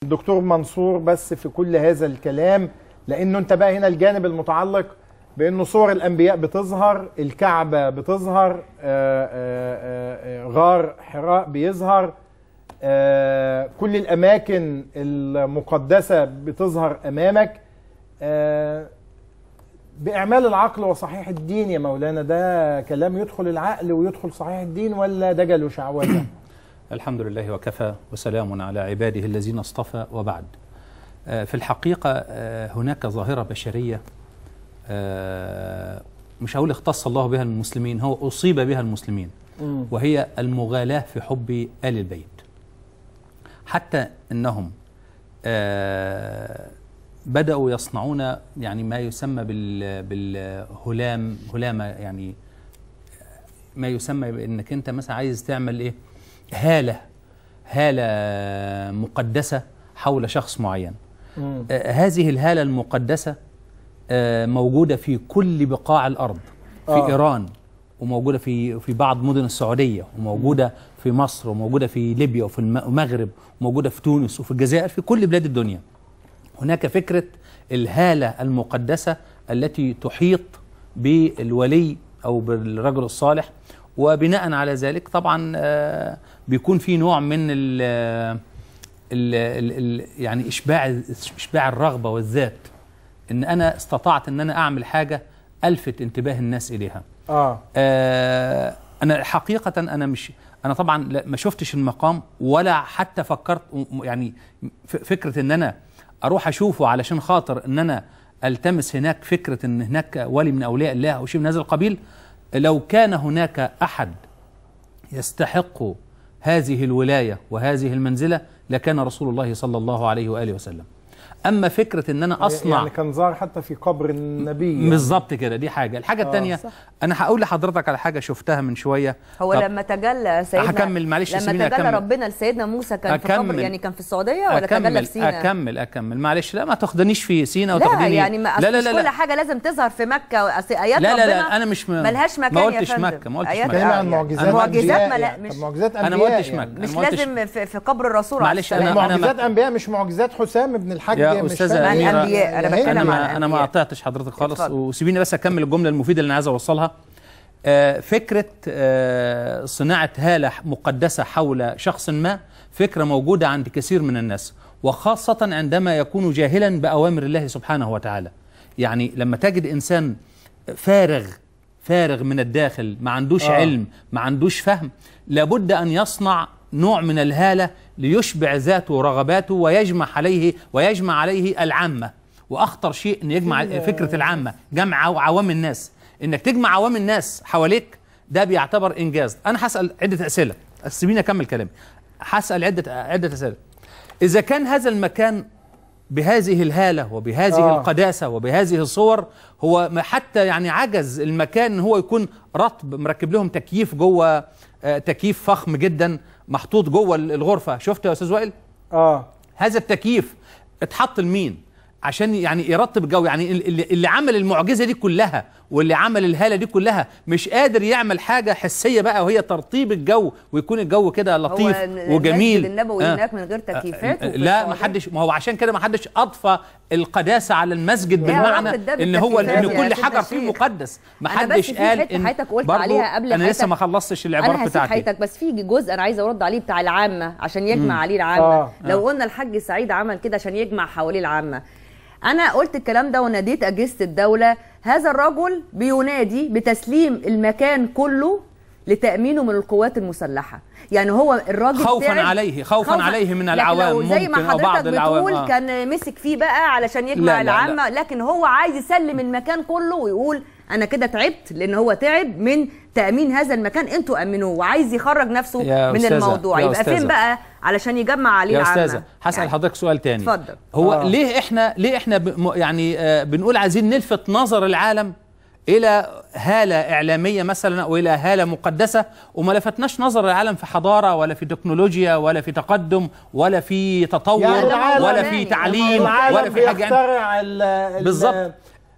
الدكتور منصور بس في كل هذا الكلام لانه انت بقى هنا الجانب المتعلق بانه صور الانبياء بتظهر الكعبه بتظهر آآ آآ آآ غار حراء بيظهر آه، كل الاماكن المقدسه بتظهر امامك آه، باعمال العقل وصحيح الدين يا مولانا ده كلام يدخل العقل ويدخل صحيح الدين ولا دجل وشعوذه الحمد لله وكفى وسلام على عباده الذين اصطفى وبعد آه، في الحقيقة آه، هناك ظاهرة بشرية آه، مش هقول اختص الله بها المسلمين هو أصيب بها المسلمين مم. وهي المغالاة في حب آل البيت حتى أنهم آه، بدأوا يصنعون يعني ما يسمى بال بالهلام هلامة يعني ما يسمى بأنك أنت مثلا عايز تعمل إيه هالة هالة مقدسة حول شخص معين مم. آه، هذه الهالة المقدسة آه، موجودة في كل بقاع الأرض في آه. إيران وموجودة في في بعض مدن السعودية وموجودة في مصر وموجودة في ليبيا وفي الم- المغرب وموجودة في تونس وفي الجزائر في كل بلاد الدنيا هناك فكرة الهالة المقدسة التي تحيط بالولي أو بالرجل الصالح وبناء على ذلك طبعا آه، بيكون في نوع من ال ال ال ال يعني إشباع إشباع الرغبة والذات إن أنا استطعت إن أنا أعمل حاجة ألفت انتباه الناس إليها اه آه انا حقيقه انا مش انا طبعا لا- ما شفتش المقام ولا حتى فكرت م- يعني ف- فكره ان انا اروح اشوفه علشان خاطر ان انا التمس هناك فكره ان هناك ولي من اولياء الله او شيء من هذا القبيل لو كان هناك احد يستحق هذه الولايه وهذه المنزله لكان رسول الله صلى الله عليه واله وسلم اما فكره ان انا اصنع يعني كان ظاهر حتى في قبر النبي يعني. بالظبط كده دي حاجه الحاجه آه. الثانيه صح. انا هقول لحضرتك على حاجه شفتها من شويه هو طب لما تجلى سيدنا هكمل، معلش لما سيبيني تجلى أكمل. ربنا لسيدنا موسى كان في قبر أكمل. يعني كان في السعوديه ولا تجلى اكمل في سينا اكمل اكمل معلش لا ما تاخدنيش في سينا لا وتاخديني يعني ما لا لا مش لا, كل لا. حاجه لازم تظهر في مكه أصل ايات لا لا ربنا لا انا مش م... ملهاش مكان ما يا قلتش فندم. مكه ما قلتش آيات- مكه كلمة آه، عن يعني معجزات معجزات أنبياء ما لا- يعني. مش- طب معجزات أنا ما أنبياء قلتش يعني. مكة. مش أنا ما قلتش- لازم في, في قبر الرسول عليه معلش، أنا- السلام. أنا- معجزات انبياء مش معجزات حسام ابن الحاج يا مش أستاذة فاهم. أميرة، الأنبياء، أنا يعني بتكلم انا عن ما انا ما الأنبياء. قطعتش حضرتك خالص اتفضل. وسيبيني بس اكمل الجمله المفيده اللي انا عايز اوصلها آه، فكره آه، صناعه هاله مقدسه حول شخص ما فكره موجوده عند كثير من الناس وخاصه عندما يكون جاهلا باوامر الله سبحانه وتعالى يعني لما تجد انسان فارغ فارغ من الداخل ما عندوش آه. آه. علم ما عندوش فهم لابد أن يصنع نوع من الهالة ليشبع ذاته ورغباته ويجمع عليه ويجمع عليه العامة وأخطر شيء أن يجمع فكرة العامة جمع عو- عوام الناس إنك تجمع عوام الناس حواليك ده بيعتبر إنجاز أنا هسأل عدة أسئلة سيبيني أكمل كلامي هسأل عدة عدة أسئلة إذا كان هذا المكان بهذه الهالة وبهذه آه. آه. القداسة وبهذه الصور هو ما حتى يعني عجز المكان ان هو يكون رطب مركب لهم تكييف جوه آه، تكييف فخم جدا محطوط جوه الغرفة شفت يا استاذ وائل اه هذا التكييف اتحط لمين عشان يعني يرطب الجو يعني اللي, اللي عمل المعجزة دي كلها واللي عمل الهالة دي كلها مش قادر يعمل حاجة حسية بقى وهي ترطيب الجو ويكون الجو كده لطيف هو وجميل المسجد النبوي آه. هناك من غير تكييفات وفي لا السعودية؟ ما حدش ما هو عشان كده ما حدش اضفى القداسه على المسجد إيه بالمعنى علاقة ده ان هو بالتكييفات ان يا كل سيدنا حجر فيه الشيخ؟ مقدس ما أنا بس حدش في قال حتة ان حضرتك قلت برضو عليها قبل انا لسه حضرتك- ما خلصتش انا العباره هسيب بتاعتي حياتك بس في جزء انا عايزه ارد عليه بتاع العامه عشان يجمع عليه العامه آه. لو قلنا الحاج سعيد عمل كده عشان يجمع حواليه العامه انا قلت الكلام ده وناديت اجهزه الدوله هذا الرجل بينادي بتسليم المكان كله لتامينه من القوات المسلحه يعني هو الراجل خوفاً تعب- عليه- خوفاً عليه من العوام لكن لو زي ما ممكن أو بعض حضرتك العوام، بتقول آه. كان مسك فيه بقى علشان يجمع لا، لا، لا. العامه لكن هو عايز يسلم المكان كله ويقول انا كده تعبت لان هو تعب من تامين هذا المكان انتوا امنوه وعايز يخرج نفسه يا من أستاذة، الموضوع يا يبقى فين أستاذة. بقى علشان يجمع عليه يا العامه استاذه هسال يعني حضرتك سؤال تاني اتفضل. هو آه. آه. ليه احنا ليه احنا ب... م- يعني آه بنقول عايزين نلفت نظر العالم الى هاله اعلاميه مثلا او الى هاله مقدسه وما لفتناش نظر العالم في حضاره ولا في تكنولوجيا ولا في تقدم ولا في تطور يعني العالم- ولا في تعليم العالم ولا في حاجه يعني بيخترع ال- ال- بالظبط.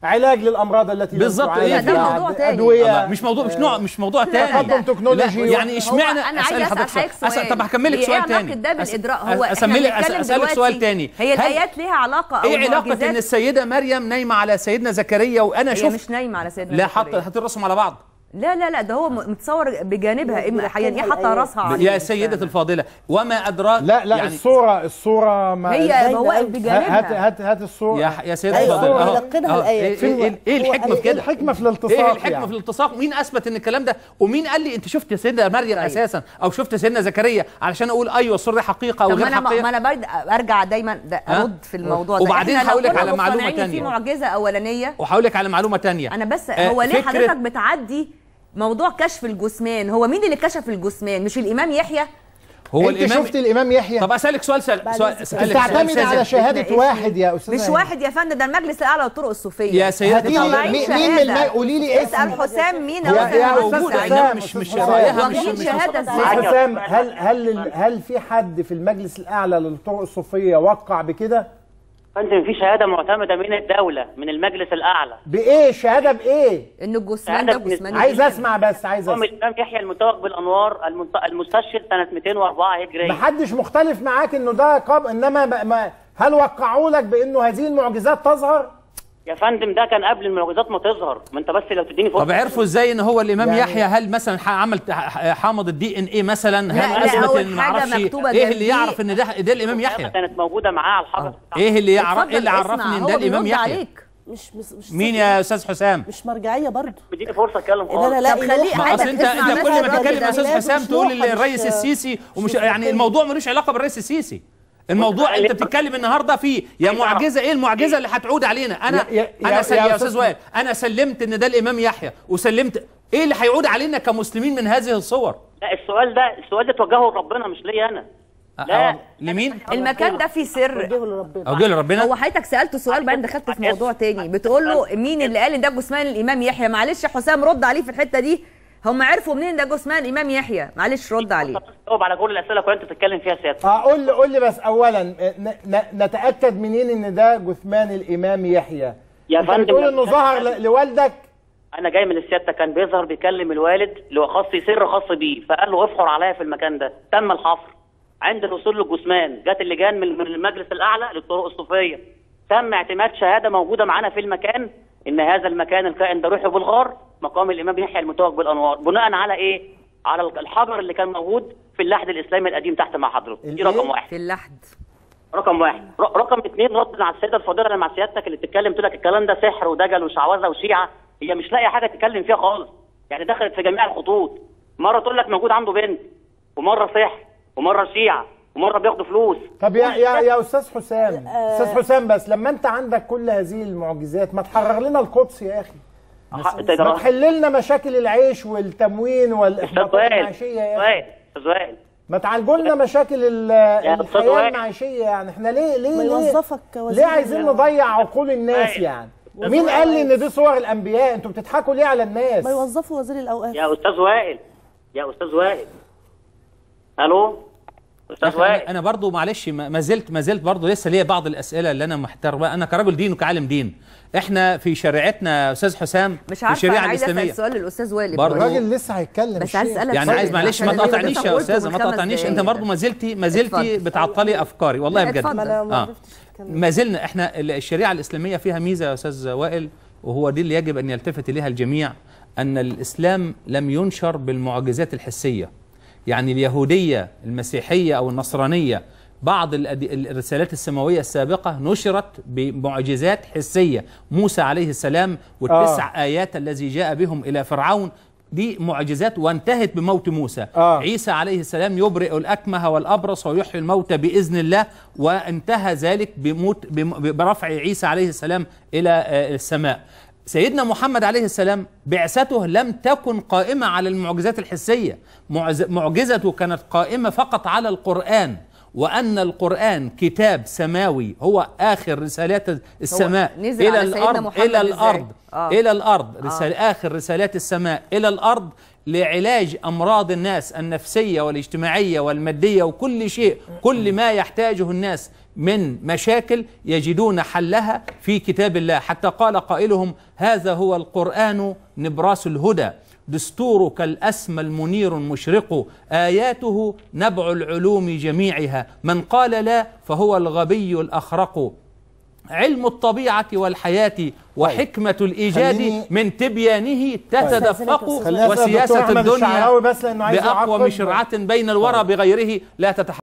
علاج للامراض التي لم بالظبط. تعالج لا، ده بعد، موضوع تاني. ادويه الله، مش موضوع مش نوع مش موضوع تاني تقدم تكنولوجي. لا، يعني اشمعنى هو انا عايز اسال حضرتك سؤال طب هكملك إيه سؤال علاقة تاني ده بالادراك هو أسملك- احنا بنتكلم اسالك دلوقتي سؤال تاني هي هل- الايات ليها علاقه او ايه علاقه المعجزات؟ ان السيده مريم نايمه على سيدنا زكريا وانا هي شفت مش نايمه على سيدنا لا زكريا. حط حط راسهم على بعض لا لا لا ده هو م- متصور بجانبها إما بيحكي يعني لها حاطه الآيات. راسها عليه يا سيدتي الفاضله وما ادراك لا لا يعني الصوره الصوره ما هي باينة هو أوي. هات بجانبها هات هات الصوره يا يا سيدتي أيوة، الفاضله هو أهو. يلقنها أهو. الآيات. ايه ايه ايه هو الحكمه قال في إيه كده الحكمه في الالتصاق ايه الحكمه يعني. في الالتصاق مين اثبت ان الكلام ده ومين قال لي انت شفت سيدنا مريم اساسا او شفت سيدنا زكريا علشان اقول ايوه الصوره دي حقيقه او طب ما غير انا ما حقيقه انا برد ارجع دايما ده ها؟ ارد في الموضوع ده وبعدين إحنا لو هقول لك كنا على معلومة مقتنعين تانية. في معجزه اولانيه وهقول لك على معلومه تانية انا بس آه، هو ليه فكرة- حضرتك بتعدي موضوع كشف الجثمان هو مين اللي كشف الجثمان مش الامام يحيى هو انت الامام شفت الامام يحيى طب اسالك سؤال سؤال بعد سؤال إذنك. اسالك تعتمد سؤال على ساذج. شهاده إحنا واحد يا استاذ مش واحد يا فندم ده المجلس الاعلى للطرق الصوفيه يا سيدتي هاتي لي مطلعين مين مين من شهادة. الم- قولي لي اسال اسم حسام مين يا- هو يا اللي أستاذ موجود حسام. عندنا. مش مش أستاذ رايها مش واخدين مش شهاده استاذ ازاي حسام هل هل هل في حد في المجلس الاعلى للطرق الصوفيه وقع بكده فندم في شهاده معتمده من الدوله من المجلس الاعلى بايه شهاده بايه ان الجثمان ده شهادة جثمان عايز الإمام. اسمع بس عايز قام اسمع الامام يحيى المتوج بالانوار المنت- المستشهد سنه 204 هجريه محدش مختلف معاك انه ده قاب انما ما- ما هل وقعوا لك بانه هذه المعجزات تظهر يا فندم ده كان قبل المعجزات ما تظهر ما انت بس لو تديني فرصه طب عرفوا ازاي ان هو الامام يعني- يحيى هل مثلا ح- عمل ت- ح- حامض الدي ان ايه مثلا لا، هل لا، اثبت أول ان حاجة معرفش مكتوبة ايه اللي جنبيه. يعرف ان ده ده الامام يحيى كانت موجوده معاه على الحجر ايه اللي يعرف اتفضل ايه اللي اسمع، عرفني ان هو ده الامام بيرد يحيى عليك مش مش, مش مين يا استاذ حسام مش مرجعيه برضه اديني فرصه اتكلم لا لا خالص لا طب خليه إله ما عندك اصل انت اسمع انت بس كل ما الراجل تتكلم ده. يا استاذ لا، حسام مش تقول نوحة، الرئيس مش- السيسي ومش مش يعني مستقل. الموضوع ملوش علاقه بالرئيس السيسي الموضوع انت بتتكلم النهارده فيه يا عايز أعرف. معجزه ايه المعجزه اللي هتعود علينا انا يا- يا- انا يا- سل- يا يا أستاذ استاذ وائل انا سلمت ان ده الامام يحيى وسلمت ايه اللي هيعود علينا كمسلمين من هذه الصور لا السؤال ده السؤال ده توجهه لربنا مش ليا انا لا. أه، لمين المكان ده فيه سر وجهه لربنا اوجه لربنا هو حضرتك سالته سؤال بعدين دخلت في موضوع تاني بتقول له مين اللي قال ان ده جثمان الامام يحيى معلش يا حسام رد عليه في الحته دي هم عرفوا منين ده جثمان الامام يحيى معلش رد عليه جاوب على كل الاسئله اللي انت بتتكلم فيها سيادتك اه قول لي قول لي بس اولا ن- ن- نتاكد منين ان ده جثمان الامام يحيى يا انت فندم، بتقول يا انه فندم. ظهر ل- لوالدك انا جاي من السيادة كان بيظهر بيكلم الوالد اللي هو خاص سر خاص بيه فقال له افحر عليا في المكان ده تم الحفر عند الوصول للجثمان جت اللجان من من المجلس الاعلى للطرق الصوفيه تم اعتماد شهاده موجوده معانا في المكان ان هذا المكان الكائن ده روحي بالغار مقام الامام يحيى المتوج بالانوار بناء على ايه؟ على الحجر اللي كان موجود في اللحد الاسلامي القديم تحت مع حضرتك دي الإيه؟ رقم واحد في اللحد رقم واحد ر- رقم اثنين رد على السيده الفاضله اللي مع سيادتك اللي بتتكلم تقول لك الكلام ده سحر ودجل وشعوذه وشيعه هي مش لاقيه حاجه تتكلم فيها خالص يعني دخلت في جميع الخطوط مره تقول لك موجود عنده بنت ومره سحر ومره شيعه ومره بياخدوا فلوس طب يا يا يا استاذ حسام استاذ حسام بس لما انت عندك كل هذه المعجزات ما تحرر لنا القدس يا اخي ح- ما تقدر- تحل لنا مشاكل العيش والتموين استاذ والاحباطات وائل المعيشيه يا اخي وائل استاذ وائل ما تعالجوا لنا مشاكل ال- أستاذ الحياه وائل. المعيشيه يعني احنا ليه ليه ما ليه يوظفك كوزير ليه عايزين ال- نضيع عقول الناس وائل. يعني ومين قال لي ان دي صور الانبياء انتوا بتضحكوا ليه على الناس ما يوظفوا وزير الاوقاف يا استاذ وائل يا استاذ وائل الو استاذ وائل انا برضو معلش ما ما زلت ما زلت برضو لسه ليا بعض الاسئله اللي انا محتار بقى انا كرجل دين وكعالم دين احنا في شريعتنا يا استاذ حسام مش في عارفه الشريعه انا عايزه الاسلاميه اسال سؤال للاستاذ وائل برضه. إبراهيم. الراجل لسه هيتكلم بس عايز الشيخ. اسالك يعني سؤال عايز معلش عشان ما اللي أنت تقاطعنيش يا قلته استاذه من ما خمس تقاطعنيش دقايق انت ده. برضو ما زلتي ما زلتي اتفضل. بتعطلي افكاري والله لا، بجد اتفضل. ما انا ما آه. عرفتش اتكلم ما زلنا احنا ال- الشريعه الاسلاميه فيها ميزه يا استاذ وائل وهو دي اللي يجب ان يلتفت اليها الجميع ان الاسلام لم ينشر بالمعجزات الحسيه يعني اليهوديه المسيحيه او النصرانيه بعض الأدي- الرسالات السماويه السابقه نشرت بمعجزات حسيه موسى عليه السلام والتسع آه. ايات الذي جاء بهم الى فرعون دي معجزات وانتهت بموت موسى آه. عيسى عليه السلام يبرئ الأكمه والأبرص ويحيي الموتى بإذن الله وانتهى ذلك بموت بم- برفع عيسى عليه السلام إلى آه، السماء سيدنا محمد عليه السلام بعثته لم تكن قائمة على المعجزات الحسية معز- معجزته كانت قائمة فقط على القرآن وأن القرآن كتاب سماوي هو آخر رسالات السماء نزل إلى على سيدنا الأرض محمد إلى إزاي؟ الأرض آه. إلى الأرض رسال آخر رسالات السماء إلى الأرض لعلاج امراض الناس النفسيه والاجتماعيه والماديه وكل شيء كل ما يحتاجه الناس من مشاكل يجدون حلها في كتاب الله حتى قال قائلهم هذا هو القران نبراس الهدى دستورك الاسمى المنير المشرق اياته نبع العلوم جميعها من قال لا فهو الغبي الاخرق علم الطبيعة والحياة وحكمة الإيجاد خليني- من تبيانه تتدفق خليني أسأل دكتور وسياسة أحمد الدنيا الشعراوي بس لأنه عايز بأقوى يعقب. مشرعة بين الورى بغيره لا تتحقق